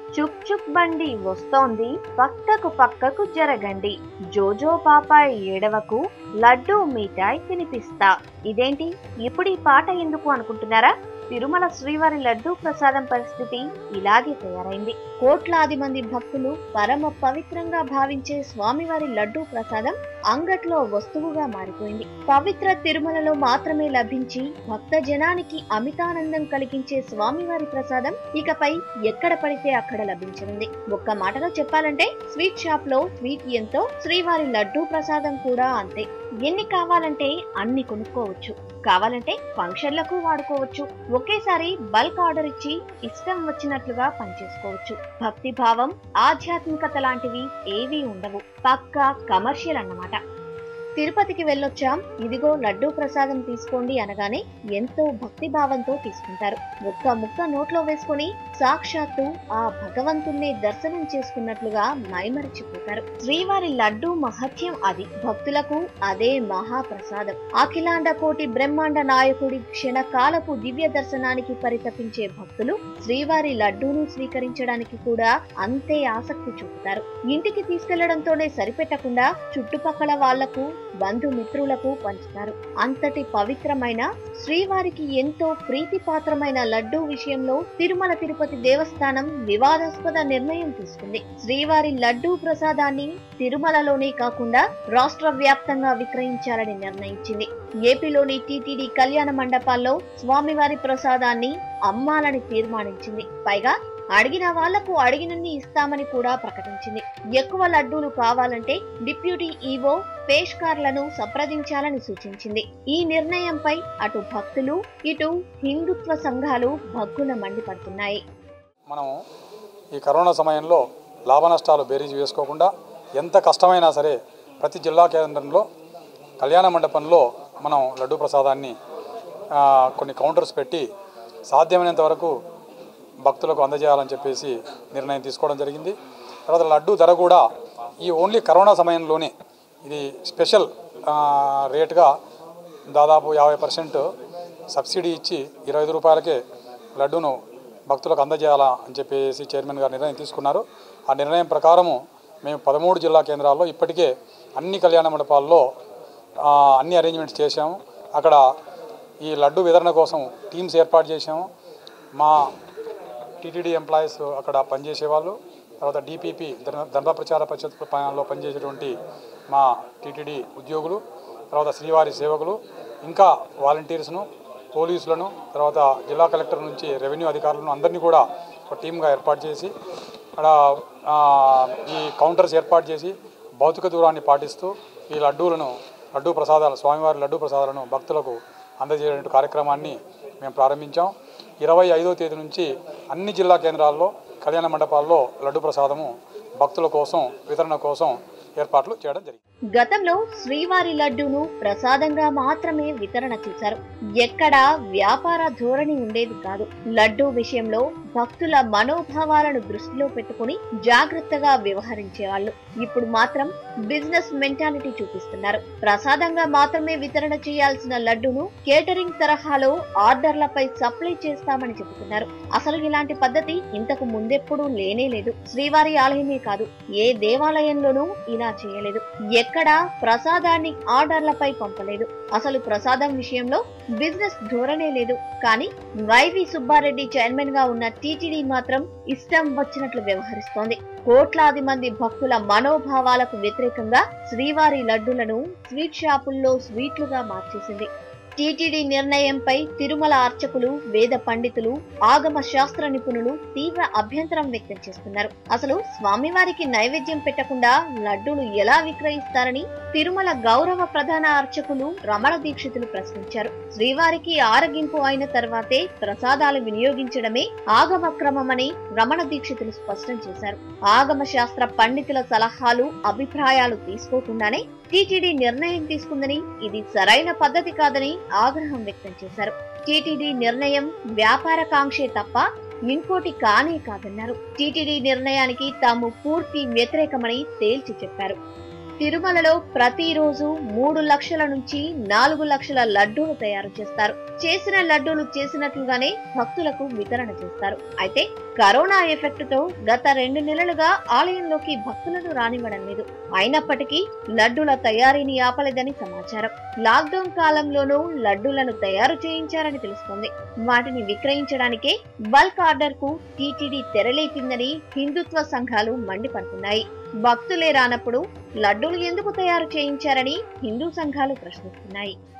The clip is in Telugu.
చుక్ చుక్ బండి వస్తోంది పక్కకు పక్కకు జరగండి జోజో పాపాయ్ ఏడవకు లడ్డూ మిఠాయి తినిపిస్తా ఇదేంటి ఇప్పుడు ఈ పాట ఎందుకు అనుకుంటున్నారా తిరుమల శ్రీవారి లడ్డూ ప్రసాదం పరిస్థితి ఇలాగే తయారైంది కోట్లాది మంది భక్తులు పరమ పవిత్రంగా భావించే స్వామివారి లడ్డూ ప్రసాదం అంగట్లో వస్తువుగా మారిపోయింది పవిత్ర తిరుమలలో మాత్రమే లభించి భక్త జనానికి అమితానందం కలిగించే స్వామివారి ప్రసాదం ఇకపై ఎక్కడ పడితే అక్కడ లభించనుంది ఒక్క మాటలో చెప్పాలంటే స్వీట్ షాప్ లో స్వీట్ ఎంతో శ్రీవారి లడ్డూ ప్రసాదం కూడా అంతే ఎన్ని కావాలంటే అన్ని కొనుక్కోవచ్చు కావాలంటే ఫంక్షన్లకు వాడుకోవచ్చు ఒకేసారి బల్క్ ఆర్డర్ ఇచ్చి ఇష్టం వచ్చినట్లుగా పనిచేసుకోవచ్చు భక్తి భావం ఆధ్యాత్మికత లాంటివి ఏవీ ఉండవు పక్కా కమర్షియల్ అన్నమాట తిరుపతికి వెళ్ళొచ్చాం ఇదిగో లడ్డూ ప్రసాదం తీసుకోండి అనగానే ఎంతో భక్తి భావంతో తీసుకుంటారు ఒక్క ముక్క నోట్లో వేసుకొని సాక్షాత్తు ఆ భగవంతుణ్ణి దర్శనం చేసుకున్నట్లుగా మైమరిచిపోతారు శ్రీవారి లడ్డూ మహత్యం అది భక్తులకు అదే మహాప్రసాదం అఖిలాండ కోటి బ్రహ్మాండ నాయకుడి క్షణకాలపు దివ్య దర్శనానికి పరితపించే భక్తులు శ్రీవారి లడ్డూను స్వీకరించడానికి కూడా అంతే ఆసక్తి చూపుతారు ఇంటికి తీసుకెళ్లడంతోనే సరిపెట్టకుండా చుట్టుపక్కల వాళ్లకు బంధుమిత్రులకు పంచుతారు అంతటి పవిత్రమైన శ్రీవారికి ఎంతో ప్రీతిపాత్రమైన లడ్డూ విషయంలో తిరుమల తిరుపతి దేవస్థానం వివాదాస్పద నిర్ణయం తీసుకుంది శ్రీవారి లడ్డూ ప్రసాదాన్ని తిరుమలలోనే కాకుండా రాష్ట్ర వ్యాప్తంగా విక్రయించాలని నిర్ణయించింది ఏపీలోని టీటీడీ కళ్యాణ మండపాల్లో స్వామివారి ప్రసాదాన్ని అమ్మాలని తీర్మానించింది పైగా అడిగిన వాళ్లకు అడిగినన్ని ఇస్తామని కూడా ప్రకటించింది ఎక్కువ లడ్డూలు కావాలంటే డిప్యూటీ ఈవో పేష్కార్లను సంప్రదించాలని సూచించింది ఈ నిర్ణయంపై అటు భక్తులు ఇటు హిందుత్వ సంఘాలు భగ్గున మండిపడుతున్నాయి మనం ఈ కరోనా సమయంలో లాభ నష్టాలు బేరీజు వేసుకోకుండా ఎంత కష్టమైనా సరే ప్రతి జిల్లా కేంద్రంలో కళ్యాణ మండపంలో మనం లడ్డు ప్రసాదాన్ని ఆ, కొన్ని కౌంటర్స్ పెట్టి సాధ్యమైనంత వరకు భక్తులకు అందజేయాలని చెప్పేసి నిర్ణయం తీసుకోవడం జరిగింది తర్వాత లడ్డు ధర కూడా ఈ ఓన్లీ కరోనా సమయంలోనే ఇది స్పెషల్ ఆ, రేటుగా దాదాపు యాభై పర్సెంట్ సబ్సిడీ ఇచ్చి ఇరవై ఐదు రూపాయలకే లడ్డూను భక్తులకు అందజేయాలా అని చెప్పేసి చైర్మన్ గారు నిర్ణయం తీసుకున్నారు ఆ నిర్ణయం ప్రకారము మేము పదమూడు జిల్లా కేంద్రాల్లో ఇప్పటికే అన్ని కళ్యాణ మండపాల్లో ఆ, అన్ని అరేంజ్మెంట్స్ చేశాము అక్కడ ఈ లడ్డు వితరణ కోసం టీమ్స్ ఏర్పాటు చేశాము మా టీటీడీ ఎంప్లాయీస్ అక్కడ పనిచేసే వాళ్ళు తర్వాత డిపిపి ధర్మ ప్రచార పరిషత్ పనిలో పనిచేసేటువంటి మా టీటీడీ ఉద్యోగులు తర్వాత శ్రీవారి సేవకులు ఇంకా వాలంటీర్స్ను పోలీసులను తర్వాత జిల్లా కలెక్టర్ నుంచి రెవెన్యూ అధికారులను అందరినీ కూడా ఒక టీమ్గా ఏర్పాటు చేసి అక్కడ ఆ, ఈ కౌంటర్స్ ఏర్పాటు చేసి భౌతిక దూరాన్ని పాటిస్తూ ఈ లడ్డూలను లడ్డూ ప్రసాదాలు స్వామివారి లడ్డూ ప్రసాదాలను భక్తులకు అందజేయడం కార్యక్రమాన్ని మేము ప్రారంభించాం ఇరవై ఐదో తేదీ నుంచి అన్ని జిల్లా కేంద్రాల్లో కళ్యాణ మండపాల్లో లడ్డు ప్రసాదము భక్తుల కోసం వితరణ కోసం ఏర్పాట్లు చేయడం జరిగింది గతంలో శ్రీవారి లడ్డూను ప్రసాదంగా మాత్రమే వితరణ చేశారు ఎక్కడా వ్యాపార ధోరణి ఉండేది కాదు లడ్డూ విషయంలో భక్తుల మనోభావాలను దృష్టిలో పెట్టుకుని జాగ్రత్తగా వ్యవహరించేవాళ్ళు ఇప్పుడు మాత్రం బిజినెస్ మెంటాలిటీ చూపిస్తున్నారు ప్రసాదంగా మాత్రమే వితరణ చేయాల్సిన లడ్డూను కేటరింగ్ తరహాలో ఆర్డర్లపై సప్లై చేస్తామని చెబుతున్నారు అసలు ఇలాంటి పద్ధతి ఇంతకు ముందెప్పుడూ లేనే లేదు శ్రీవారి ఆలయమే కాదు ఏ దేవాలయంలోనూ ఇలా చేయలేదు ఎక్కడా ప్రసాదాన్ని ఆర్డర్లపై పంపలేదు అసలు ప్రసాదం విషయంలో బిజినెస్ ధోరణే లేదు కానీ వైవి సుబ్బారెడ్డి చైర్మన్ గా ఉన్న టీటీడీ మాత్రం ఇష్టం వచ్చినట్లు వ్యవహరిస్తోంది కోట్లాది మంది భక్తుల మనోభావాలకు వ్యతిరేకంగా శ్రీవారి లడ్డులను స్వీట్ షాపుల్లో స్వీట్లుగా మార్చేసింది టీటీడీ నిర్ణయంపై తిరుమల అర్చకులు వేద పండితులు ఆగమ శాస్త్ర నిపుణులు తీవ్ర అభ్యంతరం వ్యక్తం చేస్తున్నారు అసలు స్వామివారికి నైవేద్యం పెట్టకుండా లడ్డూలు ఎలా విక్రయిస్తారని తిరుమల గౌరవ ప్రధాన అర్చకులు రమణ దీక్షితులు ప్రశ్నించారు శ్రీవారికి ఆరగింపు అయిన తర్వాతే ప్రసాదాలు వినియోగించడమే ఆగమ క్రమమని రమణ దీక్షితులు స్పష్టం చేశారు ఆగమ శాస్త్ర పండితుల సలహాలు అభిప్రాయాలు తీసుకోకుండానే టీటీడీ నిర్ణయం తీసుకుందని ఇది సరైన పద్ధతి కాదని ఆగ్రహం వ్యక్తం చేశారు టీటీడీ నిర్ణయం వ్యాపార కాంక్షే తప్ప ఇంకోటి కానే కాదన్నారు టీటీడీ నిర్ణయానికి తాము పూర్తి వ్యతిరేకమని తేల్చి చెప్పారు తిరుమలలో ప్రతిరోజు మూడు లక్షల నుంచి నాలుగు లక్షల లడ్డూలు తయారు చేస్తారు చేసిన లడ్డూలు చేసినట్లుగానే భక్తులకు వితరణ చేస్తారు అయితే కరోనా ఎఫెక్ట్ తో గత రెండు నెలలుగా ఆలయంలోకి భక్తులను రానివ్వడం లేదు అయినప్పటికీ లడ్డూల తయారీని ఆపలేదని సమాచారం లాక్డౌన్ కాలంలోనూ లడ్డూలను తయారు చేయించారని తెలుస్తోంది వాటిని విక్రయించడానికే బల్క్ ఆర్డర్ కు టీటీడీ తెరలేపిందని హిందుత్వ సంఘాలు మండిపడుతున్నాయి భక్తులే రానప్పుడు లడ్డూలు ఎందుకు తయారు చేయించారని హిందూ సంఘాలు ప్రశ్నిస్తున్నాయి